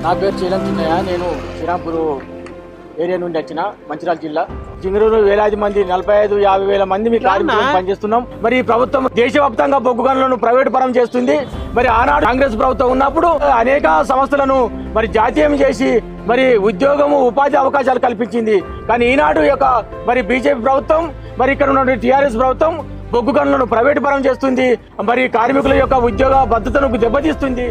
నా పేరు చీలం చిన్నయ్య నేను శ్రీరాంపూర్ ఏరియా నుండి వచ్చిన మంచిర్యాల జిల్లా జింగరూరు వేలాది మంది నలభై ఐదు యాభై వేల మంది మీ కార్మికులు పనిచేస్తున్నాం మరి ఈ ప్రభుత్వం దేశవ్యాప్తంగా బొగ్గు గనులను ప్రైవేట్ పరం చేస్తుంది మరి ఆనాడు కాంగ్రెస్ ప్రభుత్వం ఉన్నప్పుడు అనేక సంస్థలను మరి జాతీయం చేసి మరి ఉద్యోగము ఉపాధి అవకాశాలు కల్పించింది కానీ ఈనాడు యొక్క మరి బీజేపీ ప్రభుత్వం మరి ఇక్కడ ఉన్న టిఆర్ఎస్ ప్రభుత్వం బొగ్గు గనులను ప్రైవేట్ పరం చేస్తుంది మరి కార్మికుల యొక్క ఉద్యోగ భద్రతను దెబ్బతీస్తుంది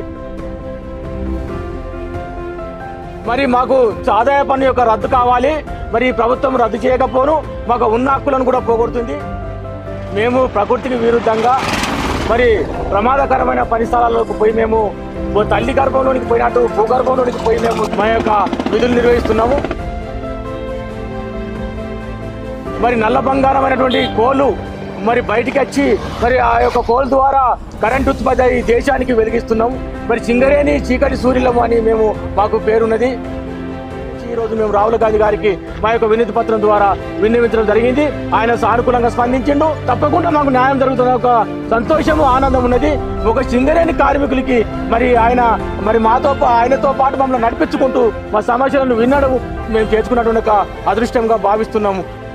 మరి మాకు ఆదాయ పన్ను యొక్క రద్దు కావాలి మరి ఈ ప్రభుత్వం రద్దు చేయకపోను మాకు ఉన్న హక్కులను కూడా పోగొడుతుంది మేము ప్రకృతికి విరుద్ధంగా మరి ప్రమాదకరమైన పని స్థలాలకు పోయి మేము ఓ తల్లి గర్భంలోనికి పోయినట్టు భూగర్భంలోనికి పోయి మేము మా యొక్క విధులు నిర్వహిస్తున్నాము మరి నల్ల బంగారం అనేటువంటి కోళ్ళు మరి బయటికి వచ్చి మరి ఆ యొక్క కోల్ ద్వారా కరెంట్ ఉత్పత్తి అయి దేశానికి వెలిగిస్తున్నాం మరి సింగరేణి చీకటి సూర్యులము అని మేము మాకు పేరున్నది ఈ రోజు మేము రాహుల్ గాంధీ గారికి మా యొక్క వినతి పత్రం ద్వారా విన్నవించడం జరిగింది ఆయన సానుకూలంగా స్పందించిండు తప్పకుండా మాకు న్యాయం జరుగుతున్న ఒక సంతోషము ఆనందం ఉన్నది ఒక సింగరేణి కార్మికులకి మరి ఆయన మరి మాతో పా- ఆయనతో పాటు మమ్మల్ని నడిపించుకుంటూ మా సమస్యలను వినడం మేము చేసుకున్నటువంటి ఒక అదృష్టంగా భావిస్తున్నాము